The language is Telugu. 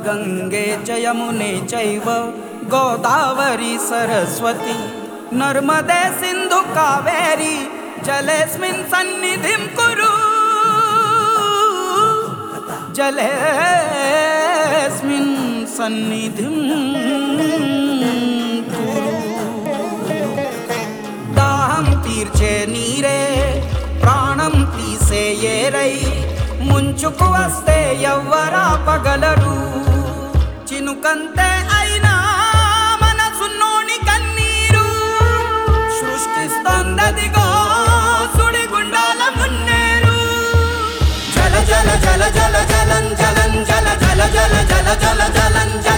గంగే జయమునే చైవ గోదావరి సరస్వతి నర్మదే సింధు కావేరి జలేస్మిన్ సన్నిధిం కురు జలేస్మిన్ సన్నిధిం కురు దాహం తీర్చే నీరే ప్రాణం తీసే ఏరై ముంచుకు వస్తే ఎవ్వరా పగలరు చినుకంతే అయినా మనసున్నోని కన్నీరు సృష్టిస్తోందదిగో సుడిగుండాల మున్నేరు జల జల జల జల జలం జలం జల జల జల జల జల జలం జల